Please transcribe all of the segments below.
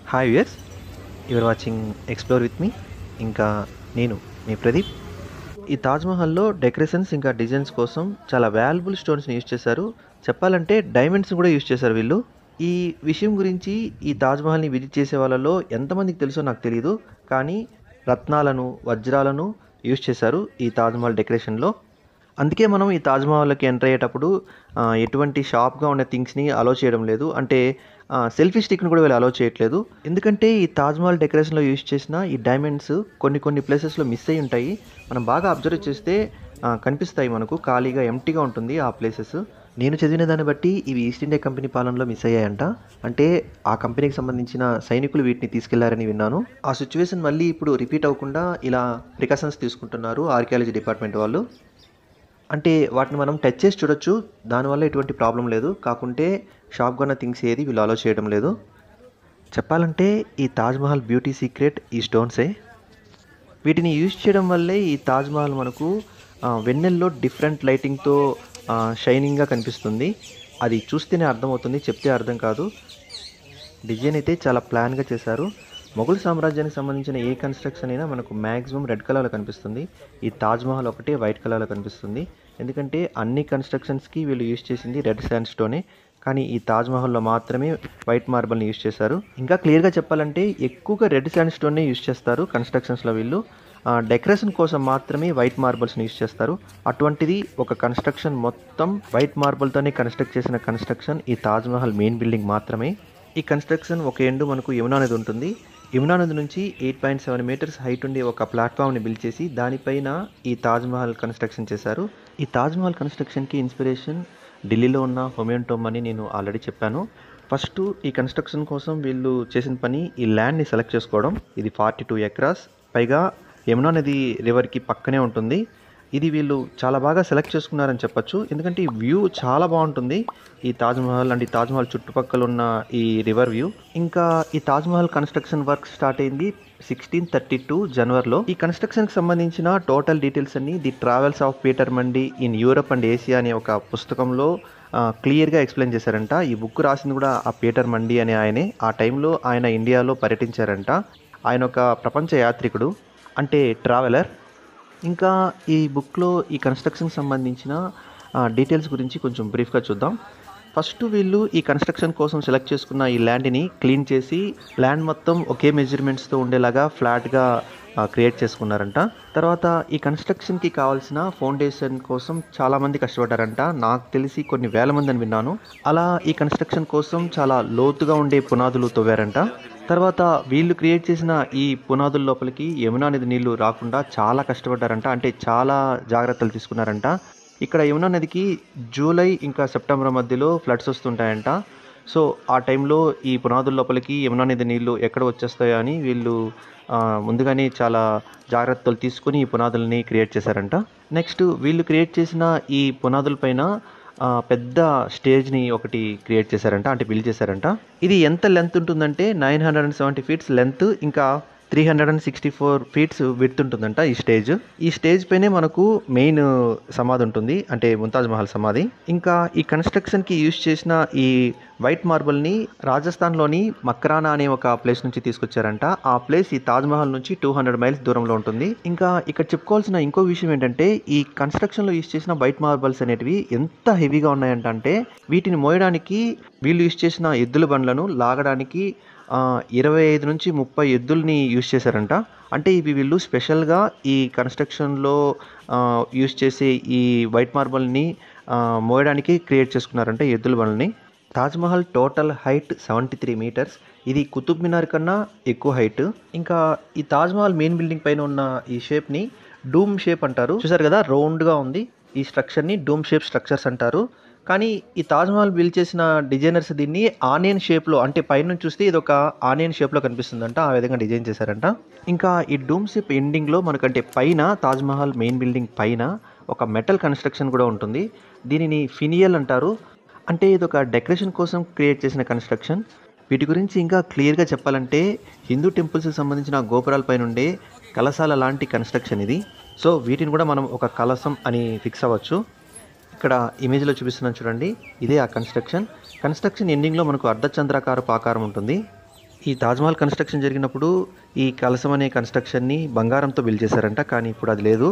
hi viewers you're watching explore with మీ ఇంకా నేను మీ ప్రదీప్ ఈ తాజ్మహల్లో డెకరేషన్స్ ఇంకా డిజైన్స్ కోసం చాలా వాల్యుబుల్ స్టోన్స్ని యూజ్ చేశారు చెప్పాలంటే డైమండ్స్ కూడా యూజ్ చేశారు వీళ్ళు ఈ విషయం గురించి ఈ తాజ్మహల్ని విజిట్ చేసే వాళ్ళలో ఎంతమందికి తెలుసో నాకు తెలియదు కానీ రత్నాలను వజ్రాలను యూజ్ చేశారు ఈ తాజ్మహల్ డెకరేషన్లో అందుకే మనం ఈ తాజ్మహల్కి ఎంటర్ అయ్యేటప్పుడు ఆ, ఎటువంటి షాప్గా ఉన్న థింగ్స్ని అలో చేయడం లేదు అంటే సెల్ఫీ స్టిక్ని కూడా వీళ్ళు అలో చేయట్లేదు ఎందుకంటే ఈ తాజ్మహల్ డెకరేషన్లో యూజ్ చేసిన ఈ డైమండ్స్ కొన్ని కొన్ని ప్లేసెస్లో మిస్ అయి ఉంటాయి మనం బాగా అబ్జర్వ్ చేస్తే ఆ, కనిపిస్తాయి మనకు ఖాళీగా ఎంటీగా ఉంటుంది ఆ ప్లేసెస్ నేను చదివిన దాన్ని బట్టి ఇవి ఈస్ట్ ఇండియా కంపెనీ పాలనలో మిస్ అయ్యాయంట అంటే ఆ కంపెనీకి సంబంధించిన సైనికులు వీటిని తీసుకెళ్లారని విన్నాను ఆ సిచ్యువేషన్ మళ్ళీ ఇప్పుడు రిపీట్ అవ్వకుండా ఇలా ప్రికాషన్స్ తీసుకుంటున్నారు ఆర్కియాలజీ డిపార్ట్మెంట్ వాళ్ళు అంటే వాటిని మనం టచ్ చేసి చూడొచ్చు దానివల్ల ఎటువంటి ప్రాబ్లం లేదు కాకుంటే షాప్ కొన్న థింగ్స్ ఏది వీళ్ళు అలో చేయడం లేదు చెప్పాలంటే ఈ తాజ్మహల్ బ్యూటీ సీక్రెట్ ఈ స్టోన్సే వీటిని యూజ్ చేయడం వల్లే ఈ తాజ్మహల్ మనకు ఆ, వెన్నెల్లో డిఫరెంట్ లైటింగ్తో షైనింగ్గా కనిపిస్తుంది అది చూస్తేనే అర్థమవుతుంది చెప్తే అర్థం కాదు డిజైన్ అయితే చాలా ప్లాన్గా చేశారు మొఘల్ సామ్రాజ్యానికి సంబంధించిన ఏ కన్స్ట్రక్షన్ అయినా మనకు మ్యాక్సిమం రెడ్ కలర్లో కనిపిస్తుంది ఈ తాజ్మహల్ ఒకటే వైట్ కలర్లో కనిపిస్తుంది ఎందుకంటే అన్ని కన్స్ట్రక్షన్స్కి వీళ్ళు యూజ్ చేసింది రెడ్ శాండ్ స్టోనే కానీ ఈ తాజ్మహల్లో మాత్రమే వైట్ మార్బల్ని యూజ్ చేశారు ఇంకా క్లియర్గా చెప్పాలంటే ఎక్కువగా రెడ్ శాండ్ స్టోన్నే యూజ్ చేస్తారు కన్స్ట్రక్షన్స్లో వీళ్ళు ఆ, డెకరేషన్ కోసం మాత్రమే వైట్ మార్బల్స్ని యూజ్ చేస్తారు అటువంటిది ఒక కన్స్ట్రక్షన్ మొత్తం వైట్ మార్బల్తోనే కన్స్ట్రక్ట్ చేసిన కన్స్ట్రక్షన్ ఈ తాజ్మహల్ మెయిన్ బిల్డింగ్ మాత్రమే ఈ కన్స్ట్రక్షన్ ఒక ఎండు మనకు యమునా నది ఉంటుంది యమునా నది నుంచి eight point seven meters height ఉండే ఒక ప్లాట్ఫామ్ని బిల్డ్ చేసి దానిపైన ఈ తాజ్మహల్ కన్స్ట్రక్షన్ చేశారు ఈ తాజ్మహల్ కన్స్ట్రక్షన్కి ఇన్స్పిరేషన్ ఢిల్లీలో ఉన్న హొమియోన్ టోమ్ అని నేను ఆల్రెడీ చెప్పాను ఫస్ట్ ఈ కన్స్ట్రక్షన్ కోసం వీళ్ళు చేసిన పని ఈ ల్యాండ్ని సెలెక్ట్ చేసుకోవడం ఇది ఫార్టీ టూ ఎకరాస్ పైగా యమునా నది రివర్కి పక్కనే ఉంటుంది ఇది వీళ్ళు చాలా బాగా సెలెక్ట్ చేసుకున్నారని చెప్పొచ్చు ఎందుకంటే ఈ వ్యూ చాలా బాగుంటుంది ఈ తాజ్మహల్ అండ్ ఈ తాజ్మహల్ చుట్టుపక్కల ఉన్న ఈ రివర్ వ్యూ ఇంకా ఈ తాజ్మహల్ కన్స్ట్రక్షన్ వర్క్ స్టార్ట్ అయింది సిక్స్టీన్ థర్టీ టూ జనవరిలో ఈ కన్స్ట్రక్షన్కి సంబంధించిన టోటల్ డీటెయిల్స్ అన్ని the travels of Peter Mundy in Europe and Asia అనే ఒక పుస్తకంలో క్లియర్గా ఎక్స్ప్లెయిన్ చేశారంట ఈ బుక్ రాసింది కూడా ఆ పీటర్ మండి అనే ఆయనే ఆ టైంలో ఆయన ఇండియాలో పర్యటించారంట ఆయన ఒక ప్రపంచ యాత్రికుడు అంటే ట్రావెలర్ ఇంకా ఈ బుక్లో ఈ కన్స్ట్రక్షన్ సంబంధించిన డీటెయిల్స్ గురించి కొంచెం బ్రీఫ్గా చూద్దాం ఫస్ట్ వీళ్ళు ఈ కన్స్ట్రక్షన్ కోసం సెలెక్ట్ చేసుకున్న ఈ ల్యాండ్ని క్లీన్ చేసి ల్యాండ్ మొత్తం ఒకే మెజర్మెంట్స్తో ఉండేలాగా ఫ్లాట్గా క్రియేట్ చేసుకున్నారంట తర్వాత ఈ కన్స్ట్రక్షన్కి కావాల్సిన ఫౌండేషన్ కోసం చాలామంది కష్టపడ్డారంట నాకు తెలిసి కొన్ని వేల మంది అని విన్నాను అలా ఈ కన్స్ట్రక్షన్ కోసం చాలా లోతుగా ఉండే పునాదులు తవ్వారంట తర్వాత వీళ్ళు క్రియేట్ చేసిన ఈ పునాదుల లోపలికి యమునా నది నీళ్లు రాకుండా చాలా కష్టపడ్డారంట అంటే చాలా జాగ్రత్తలు తీసుకున్నారంట ఇక్కడ యమునా నదికి జూలై ఇంకా సెప్టెంబర్ మధ్యలో ఫ్లడ్స్ వస్తుంటాయంట సో ఆ టైంలో ఈ పునాదుల లోపలికి యమునా నది నీళ్లు ఎక్కడ వచ్చేస్తాయో అని వీళ్ళు ఆ, ముందుగానే చాలా జాగ్రత్తలు తీసుకుని ఈ పునాదుల్ని క్రియేట్ చేశారంట నెక్స్ట్ వీళ్ళు క్రియేట్ చేసిన ఈ పునాదుల పైన ఆ, పెద్ద స్టేజ్ని ఒకటి క్రియేట్ చేశారంట అంటే బిల్డ్ చేశారంట ఇది ఎంత లెంత్ ఉంటుందంటే nine hundred and seventy feets length ఇంకా three hundred and sixty four feets width ఉంటుందంట ఈ స్టేజ్ ఈ స్టేజ్ పైనే మనకు మెయిన్ సమాధి ఉంటుంది అంటే ముంతాజ్ మహల్ సమాధి ఇంకా ఈ కన్స్ట్రక్షన్కి యూజ్ చేసిన ఈ వైట్ మార్బుల్ని రాజస్థాన్లోని మక్రానా అనే ఒక ప్లేస్ నుంచి తీసుకొచ్చారంట ఆ ప్లేస్ ఈ తాజ్మహల్ నుంచి టూ హండ్రెడ్ మైల్స్ దూరంలో ఉంటుంది ఇంకా ఇక్కడ చెప్పుకోవాల్సిన ఇంకో విషయం ఏంటంటే ఈ కన్స్ట్రక్షన్లో యూజ్ చేసిన వైట్ మార్బల్స్ అనేటివి ఎంత హెవీగా ఉన్నాయంటే వీటిని మోయడానికి వీళ్ళు యూజ్ చేసిన ఎద్దుల బండ్లను లాగడానికి ఆ, ఇరవై ఐదు నుంచి ముప్పై ఎద్దుల్ని యూజ్ చేశారంట అంటే ఇవి వీళ్ళు స్పెషల్గా ఈ కన్స్ట్రక్షన్లో యూజ్ చేసే ఈ వైట్ మార్బల్ని మోయడానికి క్రియేట్ చేసుకున్నారంట ఈ ఎద్దుల బండ్లని Taj Mahal total height seventy three meters ఇది కుతుబ్ మినార్ కన్నా ఎక్కువ హైట్ ఇంకా ఈ తాజ్మహల్ మెయిన్ బిల్డింగ్ పైన ఉన్న ఈ షేప్ని డూమ్ షేప్ అంటారు చూసారు కదా రౌండ్గా ఉంది ఈ స్ట్రక్చర్ని డూమ్ షేప్ స్ట్రక్చర్స్ అంటారు కానీ ఈ తాజ్మహల్ బిల్డ్ చేసిన డిజైనర్స్ దీన్ని ఆనియన్ షేప్లో అంటే పైన చూస్తే ఇది ఒక ఆనియన్ షేప్లో కనిపిస్తుందంట ఆ విధంగా డిజైన్ చేశారంట ఇంకా ఈ డూమ్ షేప్ ఎండింగ్లో మనకంటే పైన తాజ్మహల్ మెయిన్ బిల్డింగ్ పైన ఒక మెటల్ కన్స్ట్రక్షన్ కూడా ఉంటుంది దీనిని ఫినియల్ అంటారు అంటే ఇది ఒక డెకరేషన్ కోసం క్రియేట్ చేసిన కన్స్ట్రక్షన్ వీటి గురించి ఇంకా క్లియర్గా చెప్పాలంటే హిందూ టెంపుల్స్కి సంబంధించిన గోపురాలపై నుండే కలశాల లాంటి కన్స్ట్రక్షన్ ఇది సో వీటిని కూడా మనం ఒక కలశం అని ఫిక్స్ అవ్వచ్చు ఇక్కడ ఇమేజ్లో చూపిస్తున్నాను చూడండి ఇదే ఆ కన్స్ట్రక్షన్ కన్స్ట్రక్షన్ ఎండింగ్లో మనకు అర్ధచంద్రాకారపు ఆకారం ఉంటుంది ఈ తాజ్మహల్ కన్స్ట్రక్షన్ జరిగినప్పుడు ఈ కలసం అనే కన్స్ట్రక్షన్ని బంగారంతో బిల్డ్ చేశారంట కానీ ఇప్పుడు అది లేదు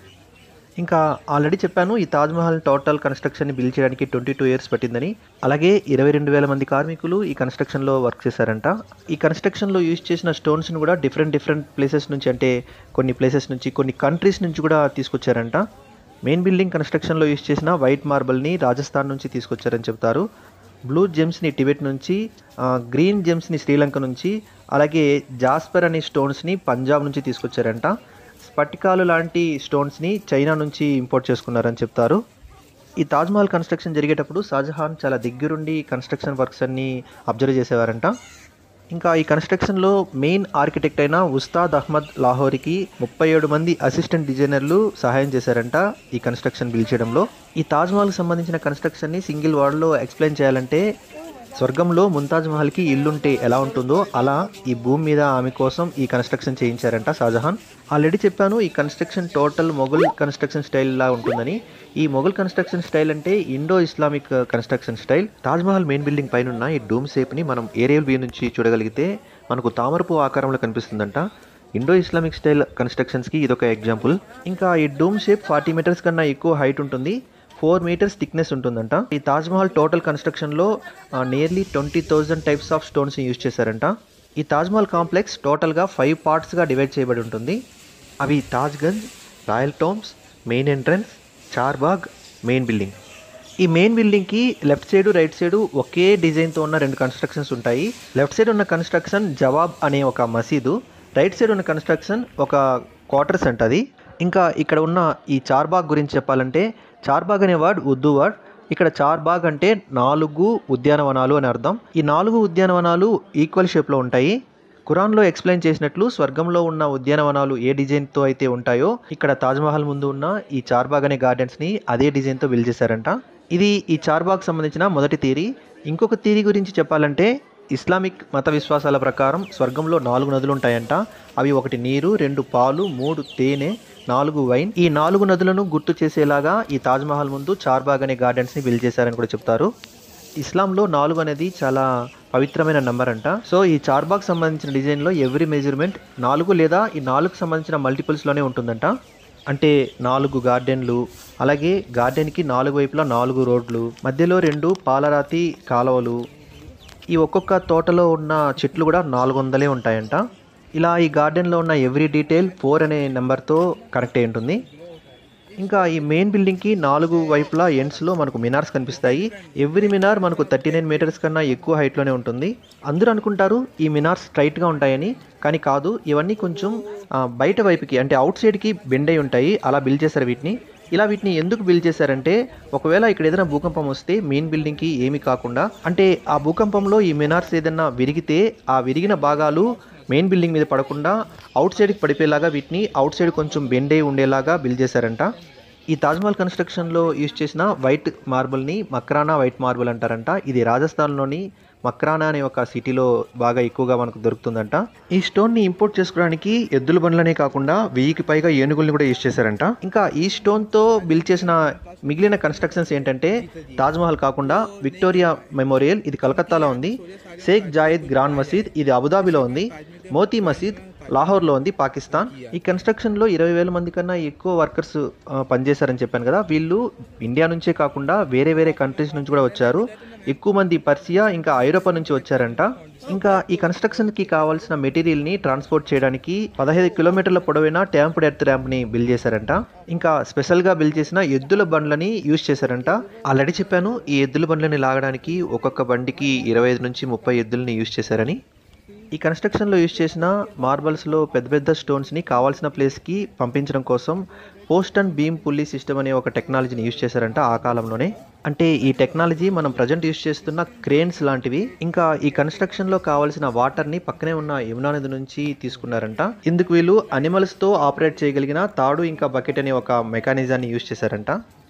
ఇంకా ఆల్రెడీ చెప్పాను ఈ తాజ్మహల్ టోటల్ కన్స్ట్రక్షన్ని బిల్డ్ చేయడానికి ట్వంటీ టూ ఇయర్స్ పట్టిందని అలాగే ఇరవై రెండు వేల మంది కార్మికులు ఈ కన్స్ట్రక్షన్లో వర్క్ చేశారంట ఈ కన్స్ట్రక్షన్లో యూజ్ చేసిన స్టోన్స్ని కూడా డిఫరెంట్ డిఫరెంట్ ప్లేసెస్ నుంచి అంటే కొన్ని ప్లేసెస్ నుంచి కొన్ని కంట్రీస్ నుంచి కూడా తీసుకొచ్చారంట మెయిన్ బిల్డింగ్ కన్స్ట్రక్షన్లో యూజ్ చేసిన వైట్ మార్బల్ని రాజస్థాన్ నుంచి తీసుకొచ్చారని చెప్తారు బ్లూ జెమ్స్ని టిబెట్ నుంచి ఆ, గ్రీన్ జెమ్స్ని శ్రీలంక నుంచి అలాగే జాస్పర్ అనే స్టోన్స్ని పంజాబ్ నుంచి తీసుకొచ్చారంట స్ఫటికాలు లాంటి స్టోన్స్ని చైనా నుంచి ఇంపోర్ట్ చేసుకున్నారని చెప్తారు ఈ తాజ్మహల్ కన్స్ట్రక్షన్ జరిగేటప్పుడు షాజహాన్ చాలా దగ్గరుండి కన్స్ట్రక్షన్ వర్క్స్ అన్ని అబ్జర్వ్ చేసేవారంట ఇంకా ఈ కన్స్ట్రక్షన్లో మెయిన్ ఆర్కిటెక్ట్ అయిన ఉస్తాద్ అహ్మద్ లాహోరికి ముప్పై ఏడు మంది అసిస్టెంట్ డిజైనర్లు సహాయం చేశారంట ఈ కన్స్ట్రక్షన్ బిల్డ్ చేయడంలో ఈ తాజ్మహల్కి సంబంధించిన కన్స్ట్రక్షన్ని సింగిల్ వర్డ్లో ఎక్స్ప్లెయిన్ చేయాలంటే స్వర్గంలో ముంతాజ్ మహల్కి ఇల్లుంటే ఎలా ఉంటుందో అలా ఈ భూమి మీద ఆమె కోసం ఈ కన్స్ట్రక్షన్ చేయించారంట షాజహాన్ ఆల్రెడీ చెప్పాను ఈ construction total Mughal construction style లా ఉంటుందని ఈ మొఘల్ కన్స్ట్రక్షన్ స్టైల్ అంటే Indo Islamic construction style Taj Mahal main building పైన ఉన్న ఈ డూమ్ షేప్ని మనం ఏరియల్ వ్యూ నుంచి చూడగలిగితే మనకు తామరపు ఆకారంలో కనిపిస్తుందంట ఇండో ఇస్లామిక్ స్టైల్ కన్స్ట్రక్షన్స్కి ఇదొక ఎగ్జాంపుల్ ఇంకా ఈ డూమ్ షేప్ ఫార్టీ మీటర్స్ కన్నా ఎక్కువ హైట్ ఉంటుంది ఫోర్ మీటర్స్ థిక్నెస్ ఉంటుందంట ఈ తాజ్మహల్ టోటల్ కన్స్ట్రక్షన్లో nearly twenty thousand types of స్టోన్స్ని యూజ్ చేశారంట ఈ తాజ్మహల్ కాంప్లెక్స్ టోటల్గా ఫైవ్ పార్ట్స్గా డివైడ్ చేయబడి ఉంటుంది అవి Tajganj royal tombs main entrance Charbagh main building ఈ మెయిన్ బిల్డింగ్కి లెఫ్ట్ సైడ్ రైట్ సైడ్ ఒకే డిజైన్తో ఉన్న రెండు కన్స్ట్రక్షన్స్ ఉంటాయి లెఫ్ట్ సైడ్ ఉన్న కన్స్ట్రక్షన్ జవాబ్ అనే ఒక మసీదు రైట్ సైడ్ ఉన్న కన్స్ట్రక్షన్ ఒక క్వార్టర్స్ అంటది ఇంకా ఇక్కడ ఉన్న ఈ చార్బాగ్ గురించి చెప్పాలంటే చార్బాగ్ అనే వర్డ్ ఉర్దూ వర్డ్ ఇక్కడ చార్బాగ్ అంటే నాలుగు ఉద్యానవనాలు అని అర్థం ఈ నాలుగు ఉద్యానవనాలు ఈక్వల్ షేప్లో ఉంటాయి ఖురాన్లో ఎక్స్ప్లెయిన్ చేసినట్లు స్వర్గంలో ఉన్న ఉద్యానవనాలు ఏ డిజైన్తో అయితే ఉంటాయో ఇక్కడ తాజ్మహల్ ముందు ఉన్న ఈ చార్బాగ్ అనే గార్డెన్స్ని అదే డిజైన్తో బిల్డ్ చేశారంట ఇది ఈ చార్బాగ్ సంబంధించిన మొదటి థీరీ ఇంకొక థీరీ గురించి చెప్పాలంటే ఇస్లామిక్ మత విశ్వాసాల ప్రకారం స్వర్గంలో నాలుగు నదులు ఉంటాయంట అవి ఒకటి నీరు రెండు పాలు మూడు తేనె నాలుగు వైన్ ఈ నాలుగు నదులను గుర్తు చేసేలాగా ఈ తాజ్మహల్ ముందు చార్బాగ్ అనే గార్డెన్స్ని బిల్డ్ చేశారని కూడా చెప్తారు ఇస్లాంలో నాలుగు అనేది చాలా పవిత్రమైన నంబర్ అంట సో ఈ చార్బాగ్ సంబంధించిన డిజైన్లో ఎవ్రీ మెజర్మెంట్ నాలుగు లేదా ఈ నాలుగు సంబంధించిన మల్టిపుల్స్లోనే ఉంటుందంట అంటే నాలుగు గార్డెన్లు అలాగే గార్డెన్కి నాలుగు వైపులా నాలుగు రోడ్లు మధ్యలో రెండు పాలరాతి కాలువలు ఈ ఒక్కొక్క తోటలో ఉన్న చెట్లు కూడా నాలుగు వందలే ఉంటాయంట ఇలా ఈ గార్డెన్లో ఉన్న ఎవ్రీ డీటెయిల్ ఫోర్ అనే నెంబర్తో కనెక్ట్ అయి ఉంటుంది ఇంకా ఈ మెయిన్ బిల్డింగ్కి నాలుగు వైపులా ఎండ్స్లో మనకు మినార్స్ కనిపిస్తాయి ఎవ్రీ మినార్ మనకు థర్టీ నైన్ మీటర్స్ కన్నా ఎక్కువ హైట్లోనే ఉంటుంది అందరూ అనుకుంటారు ఈ మినార్స్ స్ట్రైట్గా ఉంటాయని కానీ కాదు ఇవన్నీ కొంచెం ఆ, బయట వైపుకి అంటే అవుట్ సైడ్కి బెండ్ అయి ఉంటాయి అలా బిల్డ్ చేశారు వీటిని ఇలా వీటిని ఎందుకు బిల్డ్ చేశారంటే ఒకవేళ ఇక్కడ ఏదైనా భూకంపం వస్తే మెయిన్ బిల్డింగ్కి ఏమీ కాకుండా అంటే ఆ భూకంపంలో ఈ మినార్స్ ఏదైనా విరిగితే ఆ విరిగిన భాగాలు మెయిన్ బిల్డింగ్ మీద పడకుండా అవుట్ సైడ్కి పడిపోయేలాగా వీటిని అవుట్ సైడ్ కొంచెం బెండ్ అయి ఉండేలాగా బిల్డ్ చేశారంట ఈ తాజ్మహల్ కన్స్ట్రక్షన్లో యూజ్ చేసిన వైట్ మార్బుల్ని మక్రానా వైట్ మార్బుల్ అంటారంట ఇది రాజస్థాన్లోని మక్రానా అనే ఒక సిటీలో బాగా ఎక్కువగా మనకు దొరుకుతుందంట ఈ స్టోన్ని ఇంపోర్ట్ చేసుకోవడానికి ఎద్దుల బండ్లనే కాకుండా వెయ్యికి పైగా ఏనుగుల్ని కూడా యూజ్ చేశారంట ఇంకా ఈ స్టోన్తో బిల్డ్ చేసిన మిగిలిన కన్స్ట్రక్షన్స్ ఏంటంటే తాజ్మహల్ కాకుండా విక్టోరియా మెమోరియల్ ఇది కలకత్తాలో ఉంది షేక్ జాయిద్ గ్రాండ్ మసీద్ ఇది అబుదాబిలో ఉంది మోతీ మసీద్ లాహోర్లో ఉంది పాకిస్తాన్ ఈ కన్స్ట్రక్షన్లో ఇరవై వేల మంది కన్నా ఎక్కువ వర్కర్స్ ఆ, పనిచేశారని చెప్పాను కదా వీళ్ళు ఇండియా నుంచే కాకుండా వేరే వేరే కంట్రీస్ నుంచి కూడా వచ్చారు ఎక్కువ మంది పర్సియా ఇంకా ఐరోపా నుంచి వచ్చారంట ఇంకా ఈ కన్స్ట్రక్షన్కి కావాల్సిన మెటీరియల్ని ట్రాన్స్పోర్ట్ చేయడానికి పదహైదు కిలోమీటర్ల పొడవైన ట్యాంప్డ్ ఎర్త్ ర్యాంప్ని బిల్డ్ చేశారంట ఇంకా స్పెషల్గా బిల్డ్ చేసిన ఎద్దుల బండ్లని యూజ్ చేశారంట ఆల్రెడీ చెప్పాను ఈ ఎద్దుల బండ్లని లాగడానికి ఒక్కొక్క బండికి ఇరవై ఐదు నుంచి ముప్పై ఎద్దుల్ని యూజ్ చేశారని ఈ కన్స్ట్రక్షన్లో యూజ్ చేసిన మార్బల్స్లో పెద్ద పెద్ద స్టోన్స్ని కావాల్సిన ప్లేస్కి పంపించడం కోసం post and beam pulley system అనే ఒక టెక్నాలజీని యూజ్ చేశారంట ఆ కాలంలోనే అంటే ఈ టెక్నాలజీ మనం ప్రజెంట్ యూజ్ చేస్తున్న క్రేన్స్ లాంటివి ఇంకా ఈ కన్స్ట్రక్షన్లో కావాల్సిన వాటర్ని పక్కనే ఉన్న యమునా నది నుంచి తీసుకున్నారంట ఇందుకు వీళ్ళు అనిమల్స్తో ఆపరేట్ చేయగలిగిన తాడు ఇంకా బకెట్ అనే ఒక మెకానిజాన్ని యూజ్ చేశారంట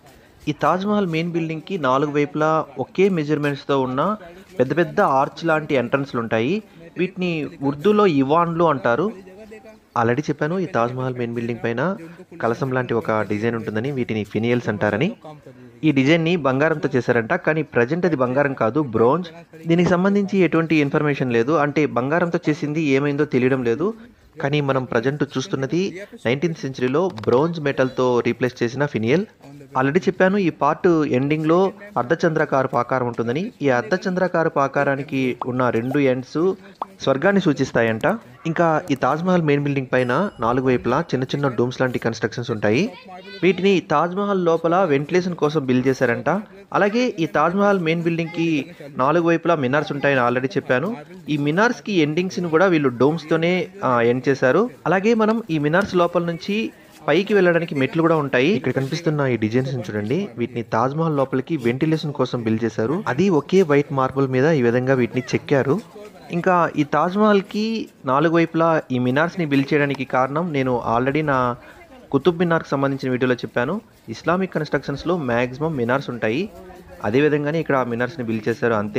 ఈ తాజ్మహల్ మెయిన్ బిల్డింగ్కి నాలుగు వైపులా ఒకే మెజర్మెంట్స్తో ఉన్న పెద్ద పెద్ద ఆర్చ్ లాంటి ఎంట్రన్స్లు ఉంటాయి వీటిని ఉర్దూలో ఇవాన్లు అంటారు ఆల్రెడీ చెప్పాను ఈ తాజ్మహల్ మెయిన్ బిల్డింగ్ పైన కలసం లాంటి ఒక డిజైన్ ఉంటుందని వీటిని ఫినియల్స్ అంటారని ఈ డిజైన్ని బంగారంతో చేశారంట కానీ ప్రజెంట్ అది బంగారం కాదు బ్రోంజ్ దీనికి సంబంధించి ఎటువంటి ఇన్ఫర్మేషన్ లేదు అంటే బంగారంతో చేసింది ఏమైందో తెలియడం లేదు కానీ మనం ప్రజెంట్ చూస్తున్నది నైన్టీన్త్ సెంచరీలో బ్రోంజ్ మెటల్తో రీప్లేస్ చేసిన ఫినియల్ ఆల్రెడీ చెప్పాను ఈ పార్ట్ ఎండింగ్లో అర్ధచంద్రాకారపు ఆకారం ఉంటుందని ఈ అర్ధచంద్రాకారపు ఆకారానికి ఉన్న రెండు ఎండ్స్ స్వర్గాన్ని సూచిస్తాయంట ఇంకా ఈ తాజ్మహల్ మెయిన్ బిల్డింగ్ పైన నాలుగు వైపులా చిన్న చిన్న డూమ్స్ లాంటి కన్స్ట్రక్షన్స్ ఉంటాయి వీటిని తాజ్మహల్ లోపల వెంటిలేషన్ కోసం బిల్డ్ చేశారంట అలాగే ఈ తాజ్మహల్ మెయిన్ బిల్డింగ్కి నాలుగు వైపులా మినార్స్ ఉంటాయని ఆల్రెడీ చెప్పాను ఈ మినార్స్కి ఎండింగ్స్ని కూడా వీళ్ళు డోమ్స్తోనే ఎండ్ చేశారు అలాగే మనం ఈ మినార్స్ లోపల నుంచి పైకి వెళ్ళడానికి మెట్లు కూడా ఉంటాయి ఇక్కడ కనిపిస్తున్న ఈ డిజైన్స్ చూడండి వీటిని తాజ్మహల్ లోపలికి వెంటిలేషన్ కోసం బిల్డ్ చేశారు అది ఒకే వైట్ మార్బుల్ మీద ఈ విధంగా వీటిని చెక్కారు ఇంకా ఈ తాజ్మహల్కి నాలుగు వైపులా ఈ మినార్స్ని బిల్డ్ చేయడానికి కారణం నేను ఆల్రెడీ నా కుతుబ్ మినార్కి సంబంధించిన వీడియోలో చెప్పాను ఇస్లామిక్ కన్స్ట్రక్షన్స్లో మ్యాక్సిమం మినార్స్ ఉంటాయి అదేవిధంగానే ఇక్కడ ఆ మినార్స్ని బిల్డ్ చేశారు అంతే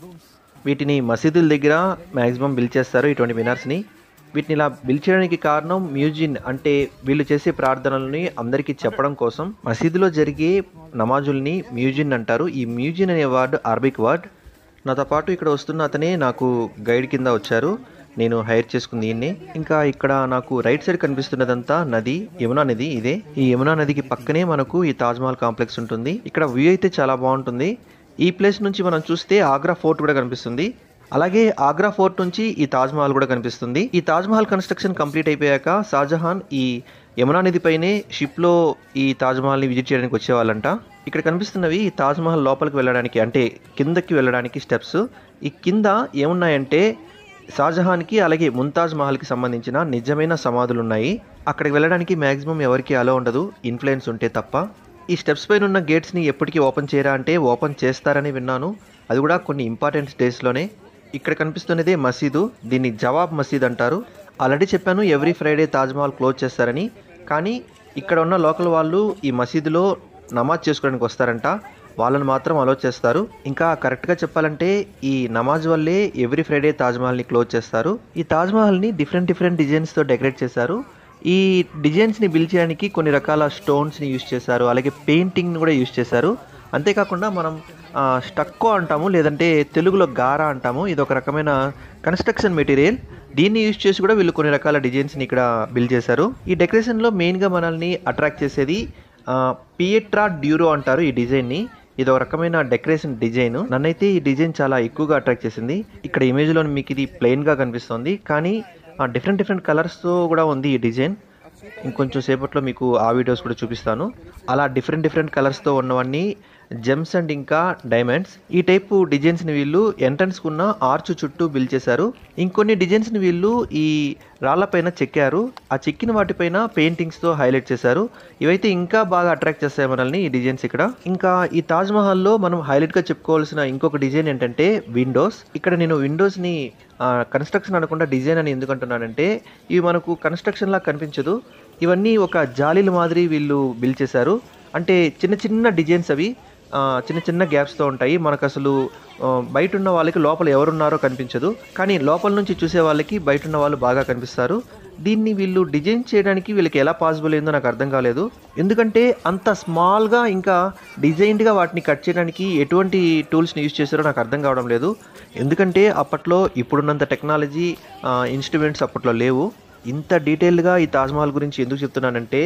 వీటిని మసీదుల దగ్గర మ్యాక్సిమం బిల్డ్ చేస్తారు ఇటువంటి మినార్స్ని వీటిని ఇలా బిల్డ్ చేయడానికి కారణం మ్యూజిన్ అంటే వీళ్ళు చేసే ప్రార్థనలని అందరికీ చెప్పడం కోసం మసీదులో జరిగే నమాజుల్ని మ్యూజిన్ అంటారు ఈ మ్యూజిన్ అనే వర్డ్ అరబిక్ వర్డ్ నాతో పాటు ఇక్కడ వస్తున్న అతనే నాకు గైడ్ కింద వచ్చారు నేను హైర్ చేసుకుంది ఈయన్ని ఇంకా ఇక్కడ నాకు రైట్ సైడ్ కనిపిస్తున్నదంతా నది యమునా నది ఇదే ఈ యమునా నదికి పక్కనే మనకు ఈ తాజ్మహల్ కాంప్లెక్స్ ఉంటుంది ఇక్కడ వ్యూ అయితే చాలా బాగుంటుంది ఈ ప్లేస్ నుంచి మనం చూస్తే ఆగ్రా ఫోర్ట్ కూడా కనిపిస్తుంది అలాగే ఆగ్రా ఫోర్ట్ నుంచి ఈ తాజ్మహల్ కూడా కనిపిస్తుంది ఈ తాజ్మహల్ కన్స్ట్రక్షన్ కంప్లీట్ అయిపోయాక షాజహాన్ ఈ యమునా నది పైనే షిప్లో ఈ తాజ్మహల్ని విజిట్ చేయడానికి వచ్చేవాళ్ళంట ఇక్కడ కనిపిస్తున్నవి ఈ తాజ్మహల్ లోపలికి వెళ్ళడానికి అంటే కిందకి వెళ్ళడానికి స్టెప్స్ ఈ కింద ఏమున్నాయంటే షాజహాన్కి అలాగే ముంతాజ్ మహల్కి సంబంధించిన నిజమైన సమాధులు ఉన్నాయి అక్కడికి వెళ్ళడానికి మ్యాక్సిమం ఎవరికి అలో ఉండదు ఇన్ఫ్లుయెన్స్ ఉంటే తప్ప ఈ స్టెప్స్ పైన ఉన్న గేట్స్ని ఎప్పటికీ ఓపెన్ చేయరా అంటే ఓపెన్ చేస్తారని విన్నాను అది కూడా కొన్ని ఇంపార్టెంట్ డేస్లోనే ఇక్కడ కనిపిస్తున్నదే మసీదు దీన్ని జవాబ్ మసీద్ అంటారు ఆల్రెడీ చెప్పాను ఎవ్రీ ఫ్రైడే తాజ్మహల్ క్లోజ్ చేస్తారని కానీ ఇక్కడ ఉన్న లోకల్ వాళ్ళు ఈ మసీదులో నమాజ్ చేసుకోవడానికి వస్తారంట వాళ్ళని మాత్రం అలో చేస్తారు ఇంకా కరెక్ట్గా చెప్పాలంటే ఈ నమాజ్ వల్లే ఎవ్రీ ఫ్రైడే తాజ్మహల్ని క్లోజ్ చేస్తారు ఈ తాజ్మహల్ని డిఫరెంట్ డిఫరెంట్ డిజైన్స్తో డెకరేట్ చేశారు ఈ డిజైన్స్ని బిల్డ్ చేయడానికి కొన్ని రకాల స్టోన్స్ని యూజ్ చేశారు అలాగే పెయింటింగ్ని కూడా యూజ్ చేశారు అంతేకాకుండా మనం ఆ, స్టక్కో అంటాము లేదంటే తెలుగులో గారా అంటాము ఇది ఒక రకమైన కన్స్ట్రక్షన్ మెటీరియల్ దీన్ని యూజ్ చేసి కూడా వీళ్ళు కొన్ని రకాల డిజైన్స్ని ఇక్కడ బిల్డ్ చేశారు ఈ డెకరేషన్లో మెయిన్గా మనల్ని అట్రాక్ట్ చేసేది ఆ, పియట్రా డ్యూరో అంటారు ఈ డిజైన్ని ఇది ఒక రకమైన డెకరేషన్ డిజైన్ నన్నైతే ఈ డిజైన్ చాలా ఎక్కువగా అట్రాక్ట్ చేసింది ఇక్కడ ఇమేజ్లో మీకు ఇది ప్లెయిన్గా కనిపిస్తుంది కానీ డిఫరెంట్ డిఫరెంట్ కలర్స్తో కూడా ఉంది ఈ డిజైన్ ఇంకొంచెం సేపట్లో మీకు ఆ వీడియోస్ కూడా చూపిస్తాను అలా డిఫరెంట్ డిఫరెంట్ కలర్స్తో ఉన్నవన్నీ జెమ్స్ అండ్ ఇంకా డైమండ్స్ ఈ టైపు డిజైన్స్ని వీళ్ళు ఎంట్రన్స్కి ఉన్న ఆర్చ్ చుట్టూ బిల్డ్ చేశారు ఇంకొన్ని డిజైన్స్ని వీళ్ళు ఈ రాళ్లపైన చెక్కారు ఆ చెక్కిన వాటిపైన పెయింటింగ్స్తో హైలైట్ చేశారు ఇవైతే ఇంకా బాగా అట్రాక్ట్ చేస్తాయి మనల్ని ఈ డిజైన్స్ ఇక్కడ ఇంకా ఈ తాజ్ మహల్లో మనం హైలైట్గా చెప్పుకోవాల్సిన ఇంకొక డిజైన్ ఏంటంటే విండోస్ ఇక్కడ నేను విండోస్ని కన్స్ట్రక్షన్ అనకుండా డిజైన్ అని ఎందుకు అంటున్నానంటే ఇవి మనకు కన్స్ట్రక్షన్ లా కనిపించదు ఇవన్నీ ఒక జాలీల మాదిరి వీళ్ళు బిల్డ్ చేశారు అంటే చిన్న చిన్న డిజైన్స్ అవి ఆ, చిన్న చిన్న గ్యాప్స్తో ఉంటాయి మనకు అసలు ఆ, బయట ఉన్న వాళ్ళకి లోపల ఎవరున్నారో కనిపించదు కానీ లోపల నుంచి చూసే వాళ్ళకి బయట ఉన్న వాళ్ళు బాగా కనిపిస్తారు దీన్ని వీళ్ళు డిజైన్ చేయడానికి వీళ్ళకి ఎలా పాసిబుల్ అయిందో నాకు అర్థం కాలేదు ఎందుకంటే అంత స్మాల్గా ఇంకా డిజైన్డ్గా వాటిని కట్ చేయడానికి ఎటువంటి టూల్స్ని యూజ్ చేశారో నాకు అర్థం కావడం లేదు ఎందుకంటే అప్పట్లో ఇప్పుడున్నంత టెక్నాలజీ ఇన్స్ట్రుమెంట్స్ అప్పట్లో లేవు ఇంత డీటెయిల్డ్గా ఈ తాజ్మహల్ గురించి ఎందుకు చెప్తున్నానంటే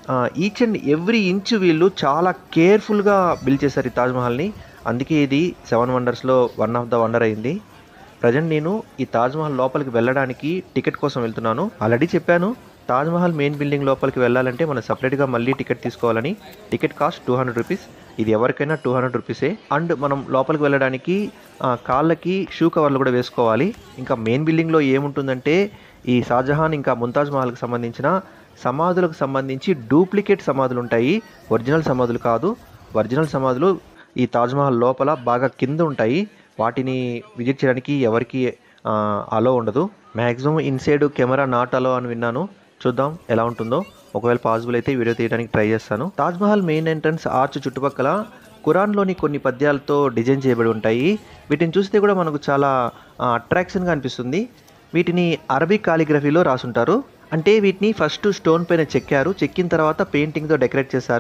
ఈచ్ అండ్ ఎవ్రీ ఇంచ్ వీళ్ళు చాలా కేర్ఫుల్గా బిల్డ్ చేశారు ఈ తాజ్మహల్ని అందుకే ఇది సెవెన్ వండర్స్లో వన్ ఆఫ్ ద వండర్ అయింది ప్రజెంట్ నేను ఈ తాజ్మహల్ లోపలికి వెళ్ళడానికి టికెట్ కోసం వెళ్తున్నాను ఆల్రెడీ చెప్పాను తాజ్మహల్ మెయిన్ బిల్డింగ్ లోపలికి వెళ్ళాలంటే మనం సపరేట్గా మళ్ళీ టికెట్ తీసుకోవాలని ticket cost two hundred rupees ఇది ఎవరికైనా టూ హండ్రెడ్ రూపీసే అండ్ మనం లోపలికి వెళ్ళడానికి ఆ, కాళ్ళకి షూ కవర్లు కూడా వేసుకోవాలి ఇంకా మెయిన్ బిల్డింగ్లో ఏముంటుందంటే ఈ షాజహాన్ ఇంకా ముంతాజ్ మహల్కి సంబంధించిన సమాధులకు సంబంధించి డూప్లికేట్ సమాధులు ఉంటాయి ఒరిజినల్ సమాధులు కాదు ఒరిజినల్ సమాధులు ఈ తాజ్మహల్ లోపల బాగా కింద ఉంటాయి వాటిని విజిట్ చేయడానికి ఎవరికి అలో ఉండదు maximum inside camera not allow అని విన్నాను చూద్దాం ఎలా ఉంటుందో ఒకవేళ పాసిబుల్ అయితే ఈ వీడియో తీయడానికి ట్రై చేస్తాను తాజ్మహల్ మెయిన్ ఎంట్రన్స్ ఆర్చ్ చుట్టుపక్కల ఖురాన్లోని కొన్ని పద్యాలతో డిజైన్ చేయబడి ఉంటాయి వీటిని చూస్తే కూడా మనకు చాలా అట్రాక్షన్గా అనిపిస్తుంది వీటిని అరబిక్ కాలిగ్రఫీలో రాసుంటారు అంటే వీటిని ఫస్ట్ స్టోన్ పైన చెక్కారు చెక్కిన తర్వాత పెయింటింగ్తో డెకరేట్ చేశారు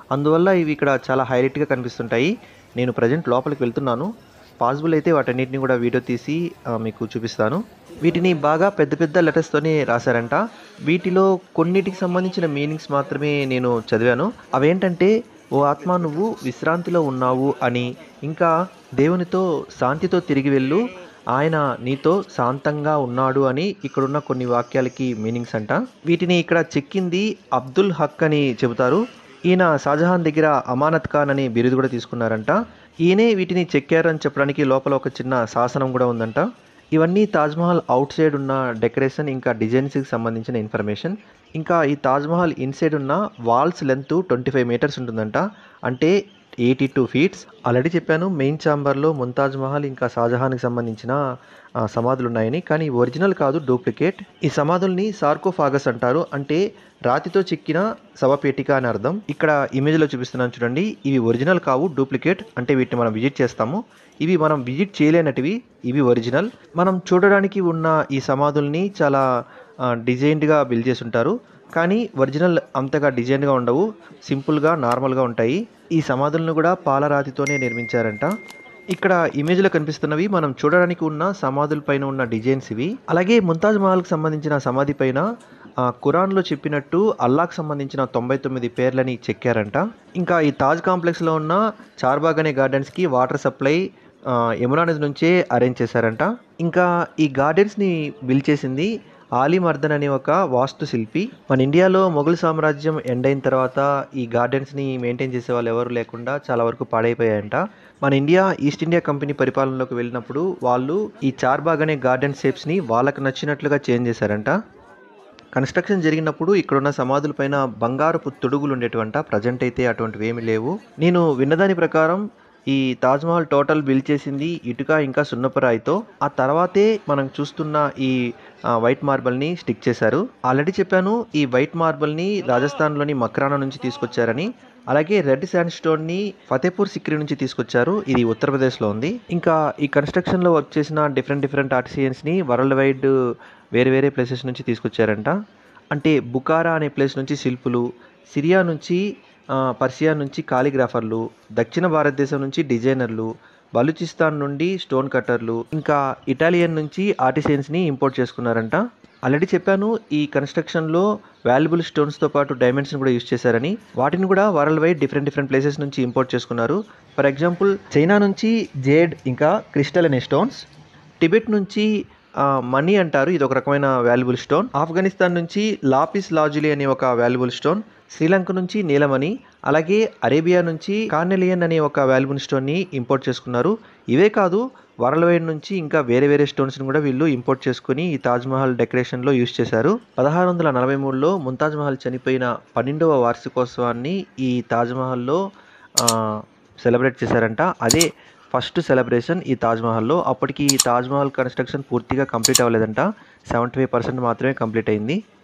అందువల్ల ఇవి ఇక్కడ చాలా హైలైట్గా కనిపిస్తుంటాయి నేను ప్రజెంట్ లోపలికి వెళ్తున్నాను పాసిబుల్ అయితే వాటన్నిటిని కూడా వీడియో తీసి ఆ, మీకు చూపిస్తాను వీటిని బాగా పెద్ద పెద్ద లెటర్స్తోనే రాశారంట వీటిలో కొన్నిటికి సంబంధించిన మీనింగ్స్ మాత్రమే నేను చదివాను అవేంటంటే ఓ ఆత్మ నువ్వు విశ్రాంతిలో ఉన్నావు అని ఇంకా దేవునితో శాంతితో తిరిగి వెళ్ళు ఆయన నీతో శాంతంగా ఉన్నాడు అని ఇక్కడున్న కొన్ని వాక్యాలకి మీనింగ్స్ అంట వీటిని ఇక్కడ చెక్కింది అబ్దుల్ హక్ అని చెబుతారు ఈయన షాజహాన్ దగ్గర అమానత్ ఖాన్ అని బిరుదు కూడా తీసుకున్నారంట ఈయనే వీటిని చెక్కారని చెప్పడానికి లోపల ఒక చిన్న శాసనం కూడా ఉందంట ఇవన్నీ తాజ్మహల్ అవుట్ సైడ్ ఉన్న డెకరేషన్ ఇంకా డిజైన్స్కి సంబంధించిన ఇన్ఫర్మేషన్ ఇంకా ఈ తాజ్మహల్ ఇన్సైడ్ ఉన్న walls length twenty five metres ఉంటుందంట అంటే ఎయిటీ టూ ఫీట్స్ ఆల్రెడీ చెప్పాను మెయిన్ ఛాంబర్లో ముంతాజ్ మహల్ ఇంకా షాజహాన్కి సంబంధించిన ఆ, సమాధులు ఉన్నాయని కానీ ఒరిజినల్ కాదు డూప్లికేట్ ఈ సమాధుల్ని సార్కోఫాగస్ అంటారు అంటే రాతితో చెక్కిన శవపేటిక అని అర్థం ఇక్కడ ఇమేజ్లో చూపిస్తున్నాను చూడండి ఇవి ఒరిజినల్ కావు డూప్లికేట్ అంటే వీటిని మనం విజిట్ చేస్తాము ఇవి మనం విజిట్ చేయలేనటివి ఇవి ఒరిజినల్ మనం చూడడానికి ఉన్న ఈ సమాధుల్ని చాలా డిజైన్డ్గా బిల్డ్ చేసి ఉంటారు కానీ ఒరిజినల్ అంతగా డిజైన్గా ఉండవు సింపుల్గా నార్మల్గా ఉంటాయి ఈ సమాధులను కూడా పాలరాతితోనే నిర్మించారంట ఇక్కడ ఇమేజ్లో కనిపిస్తున్నవి మనం చూడడానికి ఉన్న సమాధుల పైన ఉన్న డిజైన్స్ ఇవి అలాగే ముంతాజ్ మహల్కి సంబంధించిన సమాధి పైన ఆ, ఖురాన్లో చెప్పినట్టు అల్లాకు సంబంధించిన తొంభై తొమ్మిది పేర్లని చెక్కారంట ఇంకా ఈ తాజ్ కాంప్లెక్స్లో ఉన్న చార్బాగ్ అనే గార్డెన్స్కి వాటర్ సప్లై ఆ, యమునా నది నుంచే అరేంజ్ చేశారంట ఇంకా ఈ గార్డెన్స్ని బిల్డ్ చేసింది ఆలీ మర్దన్ అనే ఒక వాస్తు శిల్పి మన ఇండియాలో మొఘల్ సామ్రాజ్యం ఎండ్ అయిన తర్వాత ఈ గార్డెన్స్ని మెయింటైన్ చేసే వాళ్ళు ఎవరు లేకుండా చాలా వరకు పాడైపోయాయంట మన ఇండియా ఈస్ట్ ఇండియా కంపెనీ పరిపాలనలోకి వెళ్ళినప్పుడు వాళ్ళు ఈ చార్బాగ్ అనే గార్డెన్ షేప్స్ని వాళ్ళకు నచ్చినట్లుగా చేంజ్ చేశారంట కన్స్ట్రక్షన్ జరిగినప్పుడు ఇక్కడున్న సమాధుల పైన బంగారపు తొడుగులు ఉండేటువంట ప్రజెంట్ అయితే అటువంటివి ఏమీ లేవు నేను విన్నదాని ప్రకారం ఈ తాజ్మహల్ టోటల్ బిల్డ్ చేసింది ఇటుక ఇంకా సున్నపరాయితో ఆ తర్వాతే మనం చూస్తున్న ఈ ఆ, వైట్ మార్బల్ని స్టిక్ చేశారు ఆల్రెడీ చెప్పాను ఈ వైట్ మార్బల్ని రాజస్థాన్లోని మక్రానా నుంచి తీసుకొచ్చారని అలాగే రెడ్ శాండ్ స్టోన్ని ఫతేపూర్ సిక్రీ నుంచి తీసుకొచ్చారు ఇది ఉత్తరప్రదేశ్లో ఉంది ఇంకా ఈ కన్స్ట్రక్షన్లో వర్క్ చేసిన డిఫరెంట్ డిఫరెంట్ ఆర్టిసియన్స్ని వరల్డ్ వైడ్ వేరే వేరే ప్లేసెస్ నుంచి తీసుకొచ్చారంట అంటే బుకారా అనే ప్లేస్ నుంచి శిల్పులు సిరియా నుంచి ఆ, పర్షియా నుంచి కాలిగ్రాఫర్లు దక్షిణ భారతదేశం నుంచి డిజైనర్లు బలూచిస్తాన్ నుండి స్టోన్ కట్టర్లు ఇంకా ఇటాలియన్ నుంచి ఆర్టిసియన్స్ని ఇంపోర్ట్ చేసుకున్నారంట ఆల్రెడీ చెప్పాను ఈ కన్స్ట్రక్షన్లో వాల్యుబుల్ స్టోన్స్తో పాటు డైమండ్స్ని కూడా యూస్ చేశారని వాటిని కూడా world wide different different places నుంచి ఇంపోర్ట్ చేసుకున్నారు ఫర్ ఎగ్జాంపుల్ చైనా నుంచి జేడ్ ఇంకా క్రిస్టల్ అనే స్టోన్స్ టిబెట్ నుంచి ఆ, మనీ అంటారు ఇది ఒక రకమైన వాల్యుబుల్ స్టోన్ ఆఫ్ఘనిస్తాన్ నుంచి లాపిస్ లాజులి అనే ఒక వాల్యుబుల్ స్టోన్ శ్రీలంక నుంచి నీలమణి అలాగే అరేబియా నుంచి కార్నెలియన్ అనే ఒక వాల్యుబుల్ స్టోన్ని ఇంపోర్ట్ చేసుకున్నారు ఇవే కాదు వరల్డ్ వైడ్ నుంచి ఇంకా వేరే వేరే స్టోన్స్ని కూడా వీళ్ళు ఇంపోర్ట్ చేసుకుని ఈ తాజ్మహల్ డెకరేషన్లో యూస్ చేశారు పదహారు వందల నలభై మూడులో ముంతాజ్ మహల్ చనిపోయిన పన్నెండవ వార్షికోత్సవాన్ని ఈ తాజ్మహల్లో సెలబ్రేట్ చేశారంట అదే ఫస్ట్ సెలబ్రేషన్ ఈ తాజ్మహల్లో అప్పటికి ఈ తాజ్మహల్ కన్స్ట్రక్షన్ పూర్తిగా కంప్లీట్ అవ్వలేదంట సెవెంటీ ఫైవ్ పర్సెంట్ మాత్రమే కంప్లీట్ అయింది